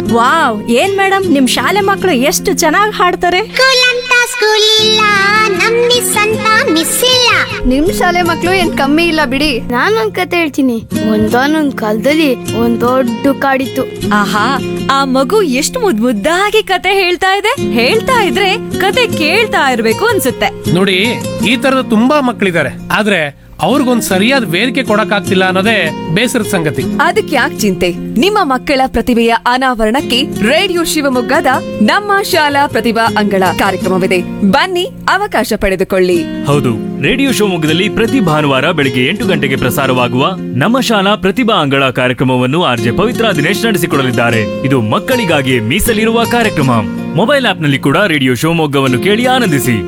wow ಏನ್ madam ನಿಮ್ ಶಾಲೆ ಮಕ್ಕಳು ಎಷ್ಟು ಚೆನ್ನಾಗಿ ಹಾಡ್ತಾರೆ ಸ್ಕೂಲ್ ಅಂತ ಸ್ಕೂಲ್ ಇಲ್ಲ ನಮ್ ಮಿಸ್ ಅಂತ ಮಿಸ್ ಇಲ್ಲ ನಿಮ್ ಶಾಲೆ ಮಕ್ಳು ಏನ್ ಕಮ್ಮಿ ಇಲ್ಲ ಬಿಡಿ ನಾನೊಂದ್ ಕತೆ ಹೇಳ್ತೀನಿ ಒಂದಾನೊಂದ್ ಕಾಲದಲ್ಲಿ ಒಂದ್ ದೊಡ್ಡ ಕಾಡಿತ್ತು ಆಹಾ ಆ ಮಗು ಎಷ್ಟು ಮುದ್ ಮುದ್ದಾಗಿ ಕತೆ ಹೇಳ್ತಾ ಇದೆ ಹೇಳ್ತಾ ಇದ್ರೆ ಕತೆ ಕೇಳ್ತಾ ಇರ್ಬೇಕು ಅನ್ಸುತ್ತೆ ನೋಡಿ ಈ ತರದ ತುಂಬಾ ಮಕ್ಕಳಿದ್ದಾರೆ ಆದ್ರೆ ಅವ್ರಿಗೊಂದ್ ಸರಿಯಾದ ವೇದಿಕೆ ಕೊಡಕ್ಕಾಗ್ತಿಲ್ಲ ಅನ್ನೋದೇ ಬೇಸರದ ಸಂಗತಿ ಅದಕ್ಕೆ ಯಾಕೆ ಚಿಂತೆ ನಿಮ್ಮ ಮಕ್ಕಳ ಪ್ರತಿಭೆಯ ಅನಾವರಣಕ್ಕೆ ರೇಡಿಯೋ ಶಿವಮೊಗ್ಗದ ನಮ್ಮ ಶಾಲಾ ಪ್ರತಿಭಾ ಅಂಗಳ ಕಾರ್ಯಕ್ರಮವಿದೆ ಬನ್ನಿ ಅವಕಾಶ ಪಡೆದುಕೊಳ್ಳಿ ಹೌದು ರೇಡಿಯೋ ಶಿವಮೊಗ್ಗದಲ್ಲಿ ಪ್ರತಿ ಭಾನುವಾರ ಬೆಳಿಗ್ಗೆ ಎಂಟು ಗಂಟೆಗೆ ಪ್ರಸಾರವಾಗುವ ನಮ್ಮ ಶಾಲಾ ಪ್ರತಿಭಾ ಅಂಗಳ ಕಾರ್ಯಕ್ರಮವನ್ನು ಆರ್ಜೆ ಪವಿತ್ರ ದಿನೇಶ್ ನಡೆಸಿಕೊಡಲಿದ್ದಾರೆ ಇದು ಮಕ್ಕಳಿಗಾಗಿ ಮೀಸಲಿರುವ ಕಾರ್ಯಕ್ರಮ ಮೊಬೈಲ್ ಆಪ್ನಲ್ಲಿ ಕೂಡ ರೇಡಿಯೋ ಶಿವಮೊಗ್ಗವನ್ನು ಕೇಳಿ ಆನಂದಿಸಿ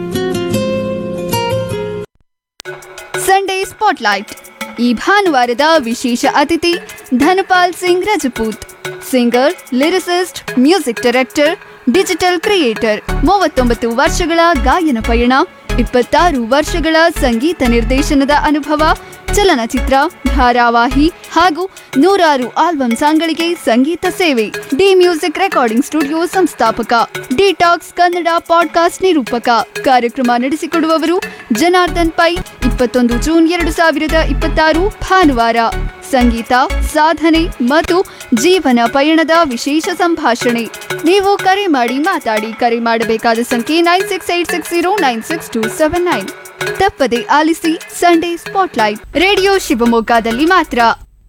ಸಂಡೇ ಸ್ಪಾಟ್ಲೈಟ್ ಈ ಭಾನುವಾರದ ವಿಶೇಷ ಅತಿಥಿ Dhanpal Singh Rajput singer lyricist music director digital creator ಮೂವತ್ತೊಂಬತ್ತು ವರ್ಷಗಳ ಗಾಯನ ಪಯಣ ಇಪ್ಪತ್ತಾರು ವರ್ಷಗಳ ಸಂಗೀತ ನಿರ್ದೇಶನದ ಅನುಭವ ಚಲನಚಿತ್ರ ಧಾರಾವಾಹಿ ಹಾಗೂ ನೂರಾರು ಆಲ್ಬಮ್ ಸಾಂಗ್ಗಳಿಗೆ ಸಂಗೀತ ಸೇವೆ ಡಿ ಮ್ಯೂಸಿಕ್ ರೆಕಾರ್ಡಿಂಗ್ ಸ್ಟುಡಿಯೋ ಸಂಸ್ಥಾಪಕ ಡಿಟಾಕ್ಸ್ ಕನ್ನಡ ಪಾಡ್ಕಾಸ್ಟ್ ನಿರೂಪಕ ಕಾರ್ಯಕ್ರಮ ನಡೆಸಿಕೊಡುವವರು ಜನಾರ್ದನ್ ಪೈ ಇಪ್ಪತ್ತೊಂದು ಜೂನ್ ಎರಡು ಸಾವಿರದ ಇಪ್ಪತ್ತಾರು ಭಾನುವಾರ ಸಂಗೀತ ಸಾಧನೆ ಮತ್ತು ಜೀವನ ಪಯಣದ ವಿಶೇಷ ಸಂಭಾಷಣೆ ನೀವು ಕರೆ ಮಾಡಿ ಮಾತಾಡಿ ಕರೆ ಮಾಡಬೇಕಾದ ಸಂಖ್ಯೆ nine six eight six zero nine six two seven nine ತಪ್ಪದೆ ಆಲಿಸಿ ಸಂಡೇ ಸ್ಪಾಟ್ಲೈಟ್ ರೇಡಿಯೋ ಶಿವಮೊಗ್ಗದಲ್ಲಿ ಮಾತ್ರ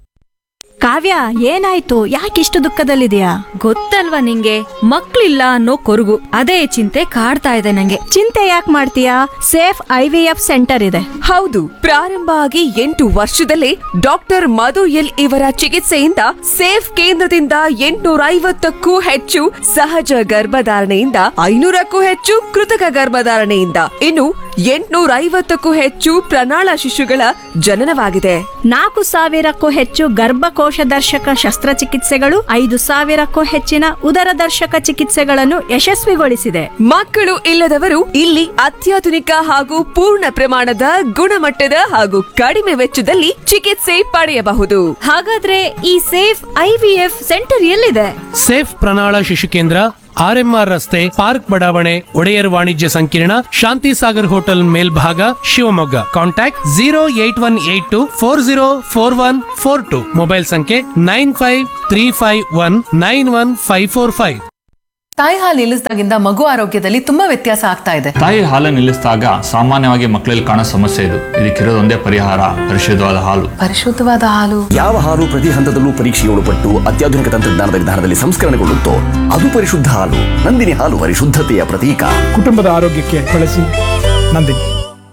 ಕಾವ್ಯ ಏನಾಯ್ತು ಯಾಕಿಷ್ಟು ದುಃಖದಲ್ಲಿದೆಯಾ ಗೊತ್ತಲ್ವಾ ನಿಂಗೆ ಮಕ್ಳಿಲ್ಲ ಅನ್ನೋ ಕೊರಗು ಅದೇ ಚಿಂತೆ ಕಾಡ್ತಾ ಇದೆ ನಂಗೆ ಚಿಂತೆ ಯಾಕೆ ಮಾಡ್ತೀಯಾ safe I V F centre ಇದೆ ಹೌದು ಪ್ರಾರಂಭ ಆಗಿ ಎಂಟು ವರ್ಷದಲ್ಲೇ ಡಾಕ್ಟರ್ ಮಧು ಎಲ್ ಇವರ ಚಿಕಿತ್ಸೆಯಿಂದ ಸೇಫ್ ಕೇಂದ್ರದಿಂದ ಎಂಟುನೂರ ಐವತ್ತಕ್ಕೂ ಹೆಚ್ಚು ಸಹಜ ಗರ್ಭಧಾರಣೆಯಿಂದ ಐನೂರಕ್ಕೂ ಹೆಚ್ಚು ಕೃತಕ ಗರ್ಭಧಾರಣೆಯಿಂದ ಇನ್ನು ಎಂಟುನೂರ ಐವತ್ತಕ್ಕೂ ಹೆಚ್ಚು ಪ್ರಣಾಳ ಶಿಶುಗಳ ಜನನವಾಗಿದೆ ನಾಲ್ಕು ಸಾವಿರಕ್ಕೂ ಹೆಚ್ಚು ಗರ್ಭಕೋಶ ದರ್ಶಕ ಶಸ್ತ್ರಚಿಕಿತ್ಸೆಗಳು ಐದು ಸಾವಿರಕ್ಕೂ ಹೆಚ್ಚಿನ ಉದರ ದರ್ಶಕ ಚಿಕಿತ್ಸೆಗಳನ್ನು ಯಶಸ್ವಿಗೊಳಿಸಿದೆ ಮಕ್ಕಳು ಇಲ್ಲದವರು ಇಲ್ಲಿ ಅತ್ಯಾಧುನಿಕ ಹಾಗೂ ಪೂರ್ಣ ಪ್ರಮಾಣದ ಗುಣಮಟ್ಟದ ಹಾಗೂ ಕಡಿಮೆ ವೆಚ್ಚದಲ್ಲಿ ಚಿಕಿತ್ಸೆ ಪಡೆಯಬಹುದು ಹಾಗಾದ್ರೆ ಈ ಸೇಫ್ ಐವಿಎಫ್ ಸೆಂಟರ್ ಎಲ್ಲಿದೆ ಸೇಫ್ ಪ್ರಣಾಳ ಶಿಶು ಕೇಂದ್ರ ಆರ್ಎಂಆರ್ ರಸ್ತೆ ಪಾರ್ಕ್ ಬಡಾವಣೆ ಒಡೆಯರ್ ವಾಣಿಜ್ಯ ಸಂಕೀರ್ಣ ಶಾಂತಿ ಸಾಗರ್ ಹೋಟೆಲ್ ಮೇಲ್ಭಾಗ Shivamogga contact zero eight one eight two four zero four one four two mobile ಸಂಖ್ಯೆ nine five three five one nine one five four five ತಾಯಿ ಹಾಲು ನಿಲ್ಲಿಸಿದಾಗಿಂದ ಮಗು ಆರೋಗ್ಯದಲ್ಲಿ ತುಂಬಾ ವ್ಯತ್ಯಾಸ ಆಗ್ತಾ ಇದೆ ತಾಯಿ ಹಾಲು ನಿಲ್ಲಿಸಿದಾಗ ಸಾಮಾನ್ಯವಾಗಿ ಮಕ್ಕಳಲ್ಲಿ ಕಾಣೋ ಸಮಸ್ಯೆ ಇದು ಇದಕ್ಕಿರೋದೊಂದೇ ಪರಿಹಾರ ಪರಿಶುದ್ಧವಾದ ಹಾಲು ಪರಿಶುದ್ಧವಾದ ಹಾಲು ಯಾವ ಹಾಲು ಪ್ರತಿ ಹಂತದಲ್ಲೂ ಪರೀಕ್ಷೆಗೆ ಒಳಪಟ್ಟು ಅತ್ಯಾಧುನಿಕ ತಂತ್ರಜ್ಞಾನದ ವಿಧಾನದಲ್ಲಿ ಸಂಸ್ಕರಣೆಗೊಳ್ಳುತ್ತೋ ಅದು ಪರಿಶುದ್ಧ ಹಾಲು ನಂದಿನಿ ಹಾಲು ಪರಿಶುದ್ಧತೆಯ ಪ್ರತೀಕ ಕುಟುಂಬದ ಆರೋಗ್ಯಕ್ಕೆ ಬಳಸಿ ನಂದಿನಿ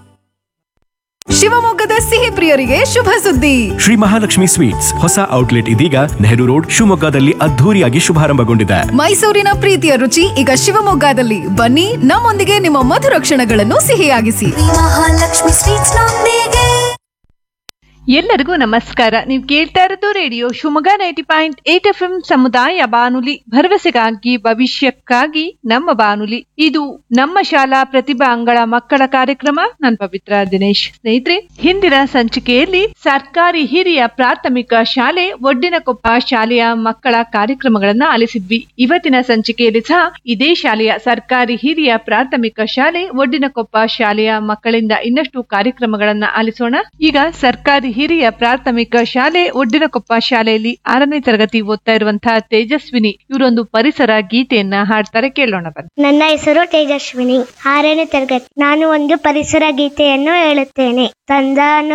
ಶಿವಮೊಗ್ಗದ ಸಿಹಿ ಪ್ರಿಯರಿಗೆ ಶುಭ ಸುದ್ದಿ ಶ್ರೀ ಮಹಾಲಕ್ಷ್ಮಿ ಸ್ವೀಟ್ಸ್ ಹೊಸ ಔಟ್ಲೆಟ್ ಇದೀಗ ನೆಹರು ರೋಡ್ ಶಿವಮೊಗ್ಗದಲ್ಲಿ ಅದ್ಧೂರಿಯಾಗಿ ಶುಭಾರಂಭಗೊಂಡಿದೆ ಮೈಸೂರಿನ ಪ್ರೀತಿಯ ರುಚಿ ಈಗ ಶಿವಮೊಗ್ಗದಲ್ಲಿ ಬನ್ನಿ ನಮ್ಮೊಂದಿಗೆ ನಿಮ್ಮ ಮಧುರ ಕ್ಷಣಗಳನ್ನು ಸಿಹಿಯಾಗಿಸಿ ಮಹಾಲಕ್ಷ್ಮಿ ಸ್ವೀಟ್ಸ್ ನೊಂದಿಗೆ ಎಲ್ಲರಿಗೂ ನಮಸ್ಕಾರ ನೀವು ಕೇಳ್ತಾ ಇರೋದು radio Shivamogga ninety point eight F M ಸಮುದಾಯ ಬಾನುಲಿ ಭರವಸೆಗಾಗಿ ಭವಿಷ್ಯಕ್ಕಾಗಿ ನಮ್ಮ ಬಾನುಲಿ ಇದು ನಮ್ಮ ಶಾಲಾ ಪ್ರತಿಭಾ ಅಂಗಳ ಮಕ್ಕಳ ಕಾರ್ಯಕ್ರಮ ನಾನು ಪವಿತ್ರ ದಿನೇಶ್ ಸ್ನೇಹಿತರೆ ಹಿಂದಿನ ಸಂಚಿಕೆಯಲ್ಲಿ ಸರ್ಕಾರಿ ಹಿರಿಯ ಪ್ರಾಥಮಿಕ ಶಾಲೆ ಒಡ್ಡಿನಕೊಪ್ಪ ಶಾಲೆಯ ಮಕ್ಕಳ ಕಾರ್ಯಕ್ರಮಗಳನ್ನ ಆಲಿಸಿದ್ವಿ ಇವತ್ತಿನ ಸಂಚಿಕೆಯಲ್ಲಿ ಸಹ ಇದೇ ಶಾಲೆಯ ಸರ್ಕಾರಿ ಹಿರಿಯ ಪ್ರಾಥಮಿಕ ಶಾಲೆ ಒಡ್ಡಿನಕೊಪ್ಪ ಶಾಲೆಯ ಮಕ್ಕಳಿಂದ ಇನ್ನಷ್ಟು ಕಾರ್ಯಕ್ರಮಗಳನ್ನ ಆಲಿಸೋಣ ಈಗ ಸರ್ಕಾರಿ ಹಿರಿಯ ಪ್ರಾಥಮಿಕ ಶಾಲೆ ಒಡ್ಡಿನಕೊಪ್ಪ ಶಾಲೆಯಲ್ಲಿ ಆರನೇ ತರಗತಿ ಓದ್ತಾ ಇರುವಂತಹ ತೇಜಸ್ವಿನಿ ಇವರೊಂದು ಪರಿಸರ ಗೀತೆಯನ್ನ ಹಾಡ್ತಾರೆ ಕೇಳೋಣ ಬನ್ನಿ ನನ್ನ ಹೆಸರು ತೇಜಸ್ವಿನಿ ಆರನೇ ತರಗತಿ ನಾನು ಒಂದು ಪರಿಸರ ಗೀತೆಯನ್ನು ಹೇಳುತ್ತೇನೆ ತಂದಾನು